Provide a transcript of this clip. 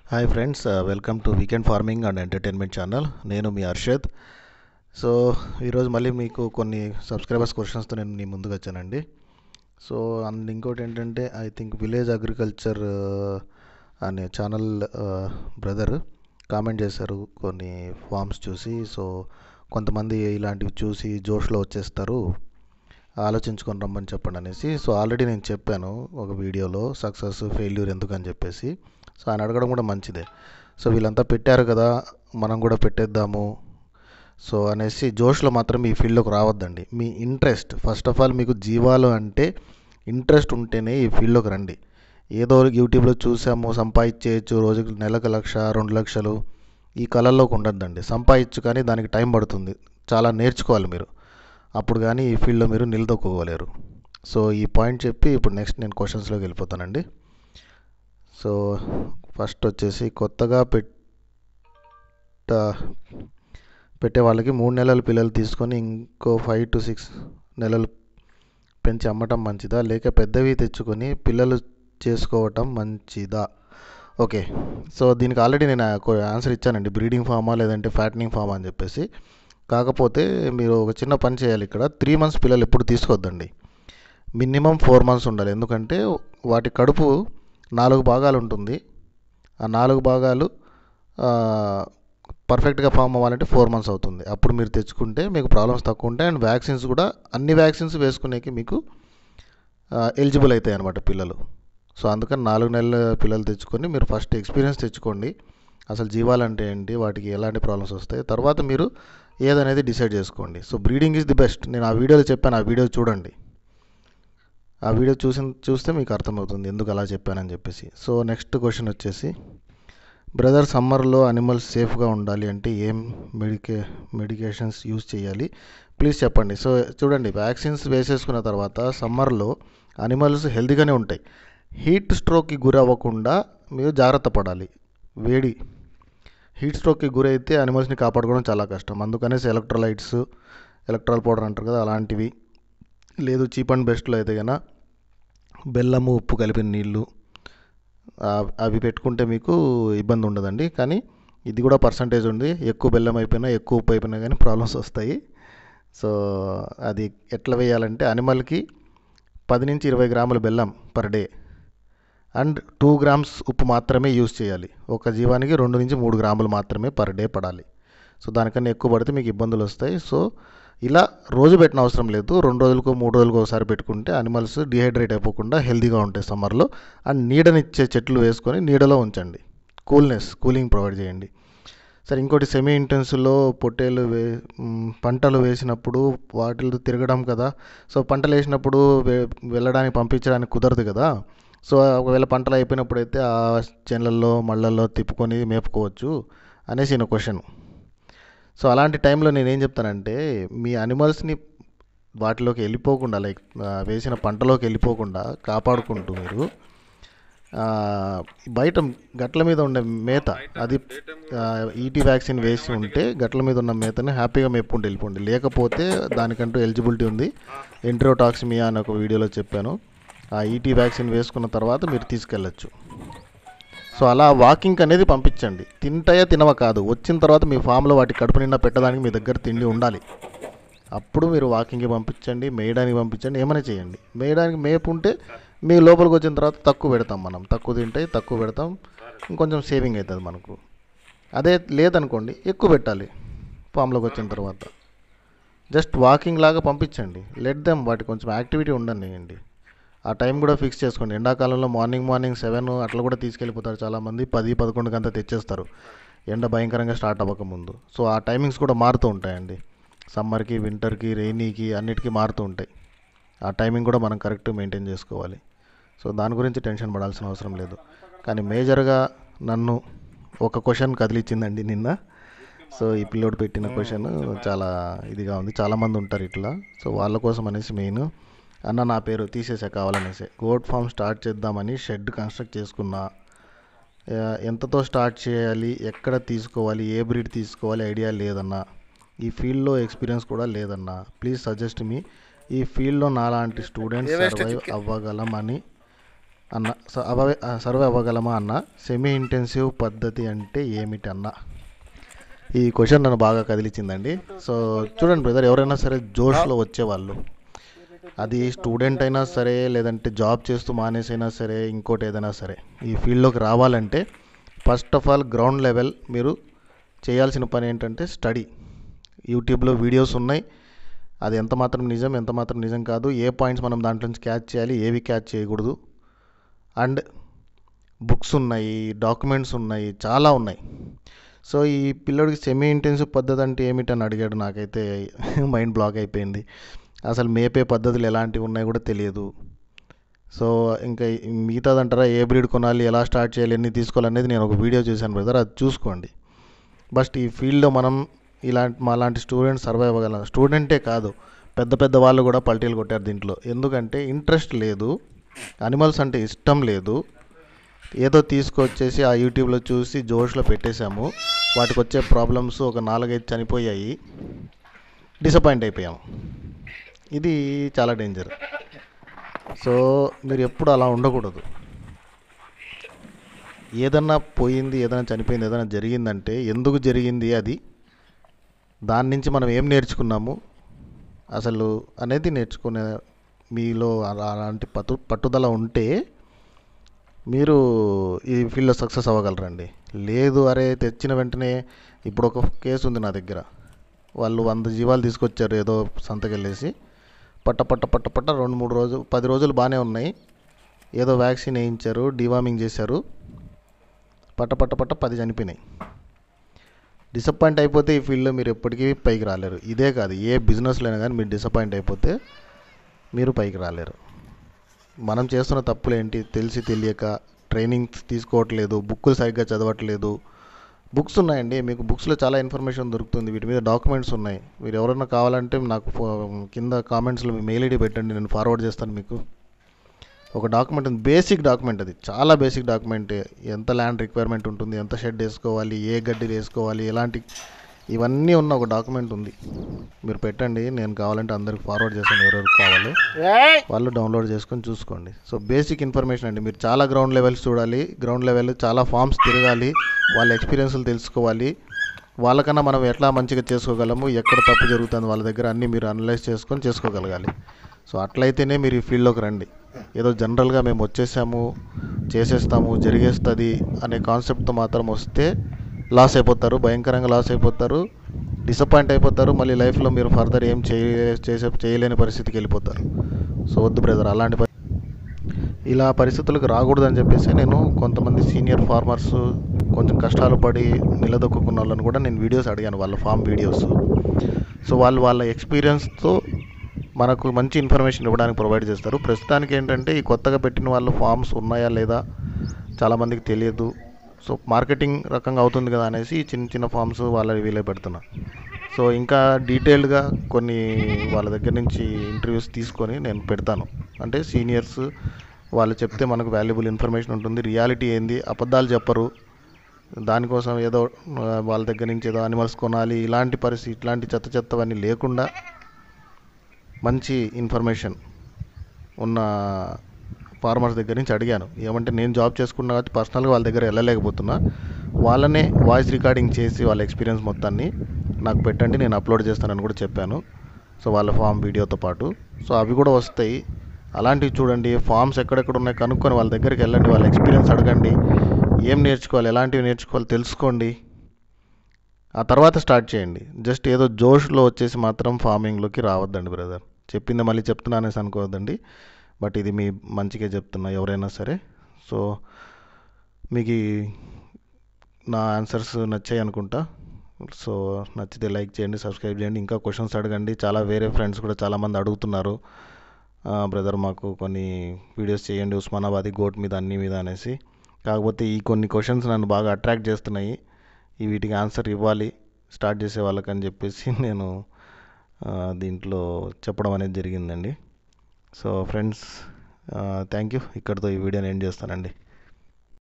hi friends welcome to weekend farming and entertainment channel నేను మీ Harshad so ఈరోజు మళ్ళీ మీకు కొన్ని సబ్స్క్రైబర్స్ క్వశ్చన్స్తో నేను మీ ముందుకు వచ్చానండి సో అండ్ ఇంకోటి ఏంటంటే ఐ థింక్ విలేజ్ అగ్రికల్చర్ అనే ఛానల్ బ్రదర్ కామెంట్ చేశారు కొన్ని ఫామ్స్ చూసి సో కొంతమంది ఇలాంటివి చూసి జోష్లో వచ్చేస్తారు ఆలోచించుకొని రమ్మని చెప్పండి అనేసి సో ఆల్రెడీ నేను చెప్పాను ఒక వీడియోలో సక్సెస్ ఫెయిల్యూర్ ఎందుకని చెప్పేసి సో ఆయన అడగడం కూడా మంచిదే సో వీళ్ళంతా పెట్టారు కదా మనం కూడా పెట్టేద్దాము సో అనేసి జోష్లో మాత్రం ఈ ఫీల్డ్లోకి రావద్దండి మీ ఇంట్రెస్ట్ ఫస్ట్ ఆఫ్ ఆల్ మీకు జీవాలు అంటే ఇంట్రెస్ట్ ఉంటేనే ఈ ఫీల్డ్లోకి రండి ఏదో యూట్యూబ్లో చూసాము సంపాదించేయచ్చు రోజుకి నెలకు లక్ష రెండు లక్షలు ఈ కళల్లోకి ఉండద్దండి సంపాదించు కానీ దానికి టైం పడుతుంది చాలా నేర్చుకోవాలి మీరు అప్పుడు కానీ ఈ ఫీల్డ్లో మీరు నిలదొక్కుకోలేరు సో ఈ పాయింట్ చెప్పి ఇప్పుడు నెక్స్ట్ నేను క్వశ్చన్స్లోకి వెళ్ళిపోతానండి సో ఫస్ట్ వచ్చేసి కొత్తగా పెట్ట పెట్టే వాళ్ళకి మూడు నెలల పిల్లలు తీసుకొని ఇంకో ఫైవ్ టు సిక్స్ నెలలు పెంచి అమ్మటం మంచిదా లేక పెద్దవి తెచ్చుకొని పిల్లలు చేసుకోవటం మంచిదా ఓకే సో దీనికి ఆల్రెడీ నేను ఆన్సర్ ఇచ్చానండి బ్రీడింగ్ ఫామా లేదంటే ఫ్యాటనింగ్ ఫామా అని చెప్పేసి కాకపోతే మీరు ఒక చిన్న పని చేయాలి ఇక్కడ త్రీ మంత్స్ పిల్లలు ఎప్పుడు తీసుకోవద్దండి మినిమం ఫోర్ మంత్స్ ఉండాలి ఎందుకంటే వాటి కడుపు నాలుగు భాగాలు ఉంటుంది ఆ నాలుగు భాగాలు పర్ఫెక్ట్గా ఫామ్ అవ్వాలంటే ఫోర్ మంత్స్ అవుతుంది అప్పుడు మీరు తెచ్చుకుంటే మీకు ప్రాబ్లమ్స్ తక్కువ ఉంటాయి అండ్ వ్యాక్సిన్స్ కూడా అన్ని వ్యాక్సిన్స్ వేసుకునేకి మీకు ఎలిజిబుల్ అవుతాయి అనమాట పిల్లలు సో అందుకని నాలుగు నెలల పిల్లలు తెచ్చుకొని మీరు ఫస్ట్ ఎక్స్పీరియన్స్ తెచ్చుకోండి అసలు జీవాలంటే ఏంటి వాటికి ఎలాంటి ప్రాబ్లమ్స్ వస్తాయి తర్వాత మీరు ఏదనేది డిసైడ్ చేసుకోండి so breeding is the best నేను ఆ వీడియోలో చెప్పాను ఆ వీడియో చూడండి ఆ వీడియో చూసి చూస్తే మీకు అర్థమవుతుంది ఎందుకు అలా చెప్పానని చెప్పేసి సో నెక్స్ట్ క్వశ్చన్ వచ్చేసి బ్రదర్ సమ్మర్లో అనిమల్స్ సేఫ్గా ఉండాలి అంటే ఏం మెడికే మెడికేషన్స్ యూజ్ చేయాలి ప్లీజ్ చెప్పండి సో చూడండి వ్యాక్సిన్స్ వేసేసుకున్న తర్వాత సమ్మర్లో అనిమల్స్ హెల్తీగానే ఉంటాయి హీట్ స్ట్రోక్కి గురి అవ్వకుండా మీరు జాగ్రత్త పడాలి వేడి హీట్ స్ట్రోక్కి గురైతే అనిమల్స్ని కాపాడుకోవడం చాలా కష్టం అందుకనేసి ఎలక్ట్రోలైట్స్ ఎలక్ట్రాల్ పౌడర్ అంటారు కదా అలాంటివి లేదు చీప్ అండ్ బెస్ట్లో అయితే కన్నా బెల్లము ఉప్పు కలిపిన నీళ్ళు అవి పెట్టుకుంటే మీకు ఇబ్బంది ఉండదండి కానీ ఇది కూడా పర్సంటేజ్ ఉంది ఎక్కువ బెల్లం అయిపోయినా ఎక్కువ ఉప్పు అయిపోయినా కానీ ప్రాబ్లమ్స్ వస్తాయి సో అది ఎట్లా వేయాలంటే అనిమల్కి పది నుంచి ఇరవై గ్రాముల బెల్లం per day and two grams ఉప్పు మాత్రమే యూజ్ చేయాలి ఒక జీవానికి రెండు నుంచి మూడు గ్రాములు మాత్రమే పర్ డే పడాలి సో దానికన్నా ఎక్కువ పడితే మీకు ఇబ్బందులు వస్తాయి సో ఇలా రోజు పెట్టిన అవసరం లేదు రెండు రోజులకు మూడు రోజులకు ఒకసారి పెట్టుకుంటే అనిమల్స్ డిహైడ్రేట్ అయిపోకుండా హెల్తీగా ఉంటాయి సమ్మర్లో అండ్ నీడనిచ్చే చెట్లు వేసుకొని నీడలో ఉంచండి కూల్నెస్ కూలింగ్ ప్రొవైడ్ చేయండి సరే ఇంకోటి సెమీ ఇంటెన్స్లో పొట్టేలు వే పంటలు వేసినప్పుడు వాటిలో తిరగడం కదా సో పంటలు వేసినప్పుడు వెళ్ళడానికి పంపించడానికి కుదరదు కదా సో ఒకవేళ పంటలు అయిపోయినప్పుడు అయితే ఆ చేనులలో మళ్ళల్లో తిప్పుకొని మేపుకోవచ్చు అనేసి నా క్వశ్చన్ సో అలాంటి టైంలో నేను ఏం చెప్తానంటే మీ అనిమల్స్ని వాటిలోకి వెళ్ళిపోకుండా లైక్ వేసిన పంటలోకి వెళ్ళిపోకుండా కాపాడుకుంటూ మీరు బయట గట్ల మీద ఉండే మేత అది ఈటీ వ్యాక్సిన్ వేసి ఉంటే గట్ల మీద ఉన్న మేతని హ్యాపీగా మేపుకుంటూ వెళ్ళిపోండి లేకపోతే దానికంటూ ఎలిజిబిలిటీ ఉంది ఎంట్రోటాక్సిమియా అని ఒక వీడియోలో చెప్పాను ఆ ఈటీ వ్యాక్సిన్ వేసుకున్న తర్వాత మీరు తీసుకెళ్ళచ్చు సో అలా వాకింగ్ అనేది పంపించండి తింటాయా తినవా కాదు వచ్చిన తర్వాత మీ ఫామ్లో వాటి కడుపు నిండా పెట్టడానికి మీ దగ్గర తిండి ఉండాలి అప్పుడు మీరు వాకింగ్కి పంపించండి మేయడానికి పంపించండి ఏమైనా చేయండి మేయడానికి మేపు ఉంటే మీ లోపలికి వచ్చిన తర్వాత తక్కువ పెడతాం మనం తక్కువ తింటాయి తక్కువ పెడతాం ఇంకొంచెం సేవింగ్ అవుతుంది మనకు అదే లేదనుకోండి ఎక్కువ పెట్టాలి ఫామ్లోకి వచ్చిన తర్వాత జస్ట్ వాకింగ్ లాగా పంపించండి లెట్ దెమ్ వాటి కొంచెం యాక్టివిటీ ఉండనియండి ఆ టైం కూడా ఫిక్స్ చేసుకోండి ఎండాకాలంలో మార్నింగ్ మార్నింగ్ సెవెన్ అట్లా కూడా తీసుకెళ్ళిపోతారు చాలామంది పది పదకొండుకి అంతా తెచ్చేస్తారు ఎండ భయంకరంగా స్టార్ట్ అవ్వకముందు సో ఆ టైమింగ్స్ కూడా మారుతూ ఉంటాయండి సమ్మర్కి వింటర్కి రెయినీకి అన్నిటికీ మారుతూ ఉంటాయి ఆ టైమింగ్ కూడా మనం కరెక్ట్ మెయింటైన్ చేసుకోవాలి సో దాని గురించి టెన్షన్ పడాల్సిన అవసరం లేదు కానీ మేజర్గా నన్ను ఒక క్వశ్చన్ కదిలిచ్చిందండి నిన్న సో ఈ పిల్లోడు పెట్టిన క్వశ్చన్ చాలా ఇదిగా ఉంది చాలామంది ఉంటారు ఇట్లా సో వాళ్ళ కోసం అనేసి మెయిన్ అన్న నా పేరు తీసేసా కావాలనేసి గోడ్ ఫామ్ స్టార్ట్ చేద్దామని షెడ్ కన్స్ట్రక్ట్ చేసుకున్నా ఎంతతో స్టార్ట్ చేయాలి ఎక్కడ తీసుకోవాలి ఏ బ్రీడ్ తీసుకోవాలి ఐడియా లేదన్నా ఈ ఫీల్డ్లో ఎక్స్పీరియన్స్ కూడా లేదన్నా ప్లీజ్ సజెస్ట్ మీ ఈ ఫీల్డ్లో నాలాంటి స్టూడెంట్స్ సర్వైవ్ అవ్వగలమని అన్న స- అవే ఆ, సర్వే అవ్వగలమా అన్న సెమీ ఇంటెన్సివ్ పద్ధతి అంటే ఏమిటి అన్న ఈ క్వశ్చన్ నన్ను బాగా కదిలించిందండి సో చూడండి బ్రదర్ ఎవరైనా సరే జోష్లో వచ్చేవాళ్ళు అది స్టూడెంట్ అయినా సరే లేదంటే జాబ్ చేస్తూ మానేసైనా సరే ఇంకోటి ఏదైనా సరే ఈ ఫీల్డ్లోకి రావాలంటే first of all ground level మీరు చేయాల్సిన పని ఏంటంటే స్టడీ యూట్యూబ్లో వీడియోస్ ఉన్నాయి అది ఎంత మాత్రం నిజం ఎంత మాత్రం నిజం కాదు ఏ పాయింట్స్ మనం దాంట్లో నుంచి క్యాచ్ చేయాలి ఏవి క్యాచ్ చేయకూడదు అండ్ బుక్స్ ఉన్నాయి డాక్యుమెంట్స్ ఉన్నాయి చాలా ఉన్నాయి సో ఈ పిల్లోడికి సెమీ ఇంటెన్సివ్ పద్ధతి అంటే ఏమిటని అడిగాడు నాకైతే మైండ్ బ్లాక్ అయిపోయింది అసలు మేపే పద్ధతులు ఎలాంటివి ఉన్నాయో కూడా తెలియదు సో ఇంకా మిగతాదంటారా ఏ బ్రీడ్ కొనాలి ఎలా స్టార్ట్ చేయాలి ఎన్ని తీసుకోవాలనేది నేను ఒక వీడియో చేశాను బ్రదర్ అది చూసుకోండి బస్ట్ ఈ ఫీల్డ్లో మనం ఇలాంటి మా లాంటి స్టూడెంట్స్ సర్వైవ్ అవ్వగలం స్టూడెంటే కాదు పెద్ద పెద్ద వాళ్ళు కూడా పల్టీలు కొట్టారు దీంట్లో ఎందుకంటే ఇంట్రెస్ట్ లేదు అనిమల్స్ అంటే ఇష్టం లేదు ఏదో తీసుకొచ్చేసి ఆ యూట్యూబ్లో చూసి జోష్లో పెట్టేశాము వాటికి వచ్చే ప్రాబ్లమ్స్ ఒక నాలుగైదు చనిపోయాయి డిసప్పాయింట్ అయిపోయాము ఇది చాలా డేంజర్ సో మీరు ఎప్పుడు అలా ఉండకూడదు ఏదన్నా పోయింది ఏదైనా చనిపోయింది ఏదైనా జరిగిందంటే ఎందుకు జరిగింది అది దాని నుంచి మనం ఏం నేర్చుకున్నాము అసలు అనేది నేర్చుకునే మీలో అలా- అలాంటి పట్టు పట్టుదల ఉంటే మీరు ఈ ఫీల్డ్లో సక్సెస్ అవ్వగలరండి లేదు అరే తెచ్చిన వెంటనే ఇప్పుడు ఒక కేసు ఉంది నా దగ్గర వాళ్ళు వంద జీవాలు తీసుకొచ్చారు ఏదో సంతకెళ్ళేసి పట్ట పట్ట పట్ట పట్ట రెండు మూడు రోజులు పది రోజులు బాగానే ఉన్నాయి ఏదో వ్యాక్సిన్ వేయించారు డివార్మింగ్ చేశారు పట్ట పట్ట పట్ట పది చనిపోయినాయి డిసప్పాయింట్ అయిపోతే ఈ ఫీల్డ్లో మీరు ఎప్పటికీ పైకి రాలేరు ఇదే కాదు ఏ బిజినెస్లో అయినా కానీ మీరు డిసప్పాయింట్ అయిపోతే మీరు పైకి రాలేరు మనం చేస్తున్న తప్పులు ఏంటి తెలిసి తెలియక ట్రైనింగ్ తీసుకోవట్లేదు బుక్కులు సరిగ్గా చదవట్లేదు బుక్స్ ఉన్నాయండి మీకు బుక్స్లో చాలా ఇన్ఫర్మేషన్ దొరుకుతుంది వీటి మీద డాక్యుమెంట్స్ ఉన్నాయి మీరు ఎవరైనా కావాలంటే నాకు ఫో- కింద కామెంట్స్లో మీ మెయిల్ ఐడి పెట్టండి నేను ఫార్వర్డ్ చేస్తాను మీకు ఒక డాక్యుమెంట్ ఉంది బేసిక్ డాక్యుమెంట్ అది చాలా బేసిక్ డాక్యుమెంట్ ఎంత ల్యాండ్ రిక్వైర్మెంట్ ఉంటుంది ఎంత షెడ్ వేసుకోవాలి ఏ గడ్డి వేసుకోవాలి ఎలాంటి ఇవన్నీ ఉన్న ఒక డాక్యుమెంట్ ఉంది మీరు పెట్టండి నేను కావాలంటే అందరికి ఫార్వర్డ్ చేస్తాను ఎవరెవరికి కావాలో వాళ్ళు డౌన్లోడ్ చేసుకొని చూసుకోండి సో బేసిక్ ఇన్ఫర్మేషన్ అండి మీరు చాలా గ్రౌండ్ లెవెల్స్ చూడాలి గ్రౌండ్ లెవెల్ చాలా ఫామ్స్ తిరగాలి వాళ్ళ ఎక్స్పీరియన్స్లు తెలుసుకోవాలి వాళ్ళకన్నా మనం ఎట్లా మంచిగా చేసుకోగలము ఎక్కడ తప్పు జరుగుతుంది వాళ్ళ దగ్గర అన్నీ మీరు అనలైజ్ చేసుకొని చేసుకోగలగాలి సో అట్లయితేనే మీరు ఈ ఫీల్డ్లోకి రండి ఏదో జనరల్గా మేము వచ్చేసాము చేసేస్తాము జరిగేస్తుంది అనే కాన్సెప్ట్తో మాత్రం వస్తే లాస్ అయిపోతారు భయంకరంగా లాస్ అయిపోతారు డిసప్పాయింట్ అయిపోతారు మళ్ళీ లైఫ్లో మీరు ఫర్దర్ ఏం చేయ చేసే చేయలేని పరిస్థితికి వెళ్ళిపోతారు సో వద్దు బ్రదర్ అలాంటి పరి- ఇలా పరిస్థితులకు రాకూడదని చెప్పేసి నేను కొంతమంది సీనియర్ ఫార్మర్స్ కొంచెం కష్టాలు పడి నిలదొక్కున్న వాళ్ళని కూడా నేను వీడియోస్ అడిగాను వాళ్ళ ఫామ్ వీడియోస్ సో వాళ్ళు వాళ్ళ ఎక్స్పీరియన్స్తో మనకు మంచి ఇన్ఫర్మేషన్ ఇవ్వడానికి ప్రొవైడ్ చేస్తారు ప్రస్తుతానికి ఏంటంటే ఈ కొత్తగా పెట్టిన వాళ్ళు ఫామ్స్ ఉన్నాయా లేదా చాలామందికి తెలియదు సో మార్కెటింగ్ రకంగా అవుతుంది కదా అనేసి ఈ చిన్న చిన్న ఫామ్స్ వాళ్ళ వీలే పెడుతున్నా సో ఇంకా డీటెయిల్డ్గా కొన్ని వాళ్ళ దగ్గర నుంచి ఇంటర్వ్యూస్ తీసుకొని నేను పెడతాను అంటే సీనియర్స్ వాళ్ళు చెప్తే మనకు వాల్యుబుల్ ఇన్ఫర్మేషన్ ఉంటుంది రియాలిటీ ఏంది అబద్ధాలు చెప్పరు దానికోసం ఏదో ఆ, వాళ్ళ దగ్గర నుంచి ఏదో అనిమల్స్ కొనాలి ఇలాంటి పరిస్థితి ఇట్లాంటి చెత్త చెత్తవన్నీ లేకుండా మంచి ఇన్ఫర్మేషన్ ఉన్న ఫార్మర్స్ దగ్గర నుంచి అడిగాను ఏమంటే నేను జాబ్ చేసుకున్నా కాబట్టి పర్సనల్గా వాళ్ళ దగ్గర వెళ్ళలేకపోతున్నా వాళ్ళనే వాయిస్ రికార్డింగ్ చేసి వాళ్ళ ఎక్స్పీరియన్స్ మొత్తాన్ని నాకు పెట్టండి నేను అప్లోడ్ చేస్తానని కూడా చెప్పాను సో వాళ్ళ ఫామ్ వీడియోతో పాటు సో అవి కూడా వస్తాయి అలాంటివి చూడండి ఫామ్స్ ఎక్కడెక్కడ ఉన్నాయి కనుక్కొని వాళ్ళ దగ్గరికి వెళ్ళండి వాళ్ళ ఎక్స్పీరియన్స్ అడగండి ఏం నేర్చుకోవాలి ఎలాంటివి నేర్చుకోవాలి తెలుసుకోండి ఆ తర్వాత స్టార్ట్ చేయండి జస్ట్ ఏదో జోష్లో వచ్చేసి మాత్రం ఫార్మింగ్లోకి రావద్దండి బ్రదర్ చెప్పింది మళ్ళీ చెప్తున్నా అనేసి అనుకోవద్దండి బట్ ఇది మీ మంచిగా చెప్తున్నా ఎవరైనా సరే సో మీకు ఈ నా ఆన్సర్స్ నచ్చాయి అనుకుంటా సో నచ్చితే లైక్ చేయండి సబ్స్క్రైబ్ చేయండి ఇంకా క్వశ్చన్స్ అడగండి చాలా వేరే ఫ్రెండ్స్ కూడా చాలామంది అడుగుతున్నారు బ్రదర్ మాకు కొన్ని వీడియోస్ చేయండి ఉస్మానాబాదీ గోట్ మీద అన్ని మీద అనేసి కాకపోతే ఈ కొన్ని క్వశ్చన్స్ నన్ను బాగా అట్రాక్ట్ చేస్తున్నాయి ఈ వీటికి ఆన్సర్ ఇవ్వాలి స్టార్ట్ చేసే వాళ్ళకని చెప్పేసి నేను ఆ, దీంట్లో చెప్పడం అనేది జరిగిందండి సో ఫ్రెండ్స్ థ్యాంక్ యూ ఇక్కడితో ఈ వీడియోని ఎండ్ చేస్తానండి